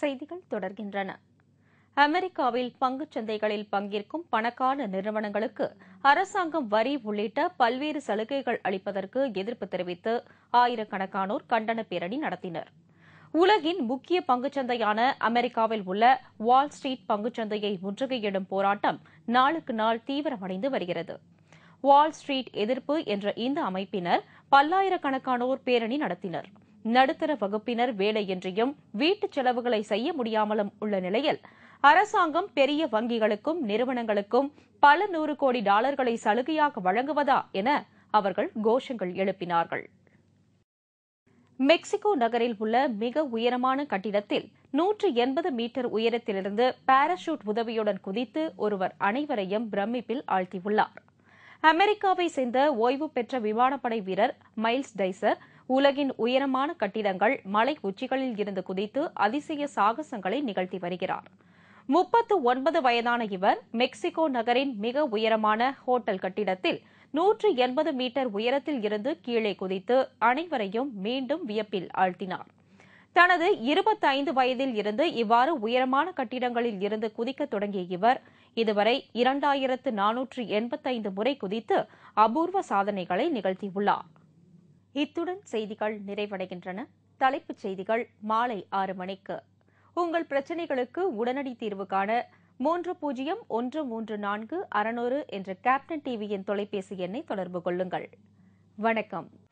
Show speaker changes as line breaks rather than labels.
செய்திகள் தொடர்கின்றன அமெரிக்காவில் பங்குச் சந்தைகளில் பங்கேற்கும் பணக்கார நிறுவனங்களுக்கு அரசாங்கம் வரி உள்ளிட்ட பல்வேறு சலுகைகள் அளிப்பதற்கு எதிர்ப்பு தெரிவித்து ஆயிரக்கணக்கானோர் கண்டன பேரணி நடத்தினர் உலகின் முக்கிய பங்குச்சந்தையான அமெரிக்காவில் உள்ள வால் ஸ்ட்ரீட் பங்குச்சந்தையை முற்றுகையிடும் போராட்டம் நாளுக்கு நாள் தீவிரமடைந்து வருகிறது வால் ஸ்ட்ரீட் எதிர்ப்பு என்ற இந்த அமைப்பினர் பல்லாயிரக்கணக்கானோர் பேரணி நடத்தினர் நடுத்தர வகுப்பினர் வேலையின்றியும் வீட்டுச் செலவுகளை செய்ய முடியாமலும் உள்ள நிலையில் அரசாங்கம் பெரிய வங்கிகளுக்கும் நிறுவனங்களுக்கும் பல நூறு கோடி டாலர்களை சலுகையாக வழங்குவதா என அவர்கள் கோஷங்கள் எழுப்பினார்கள் மெக்சிகோ நகரில் உள்ள மிக உயரமான கட்டிடத்தில் நூற்று எண்பது மீட்டர் உயரத்திலிருந்து பாராசூட் உதவியுடன் குதித்து ஒருவர் அனைவரையும் பிரமிப்பில் ஆழ்த்தியுள்ளார் அமெரிக்காவை சேர்ந்த ஓய்வு பெற்ற விமானப்படை வீரர் மைல்ஸ் டைசர் உலகின் உயரமான கட்டிடங்கள் மலை உச்சிகளில் இருந்து குதித்து அதிசய சாகசங்களை நிகழ்த்தி வருகிறார் முப்பத்து ஒன்பது வயதான இவர் மெக்சிகோ நகரின் மிக உயரமான ஹோட்டல் கட்டிடத்தில் நூற்று எண்பது மீட்டர் உயரத்தில் இருந்து கீழே குதித்து அனைவரையும் மீண்டும் வியப்பில் ஆழ்த்தினார் தனது இருபத்தைந்து வயதில் இருந்து இவ்வாறு உயரமான கட்டிடங்களில் இருந்து குதிக்க தொடங்கிய இவர் இதுவரை இரண்டாயிரத்து நானூற்று எண்பத்தைந்து முறை குதித்து அபூர்வ சாதனைகளை நிகழ்த்தியுள்ளார் இத்துடன் செய்திகள் நிறைவடைகின்றன தலைப்புச் செய்திகள் மாலை ஆறு மணிக்கு உங்கள் பிரச்சினைகளுக்கு உடனடி தீர்வு காண மூன்று பூஜ்ஜியம் ஒன்று மூன்று நான்கு அறநூறு என்ற கேப்டன் டிவியின் தொலைபேசி எண்ணை தொடர்பு கொள்ளுங்கள் வணக்கம்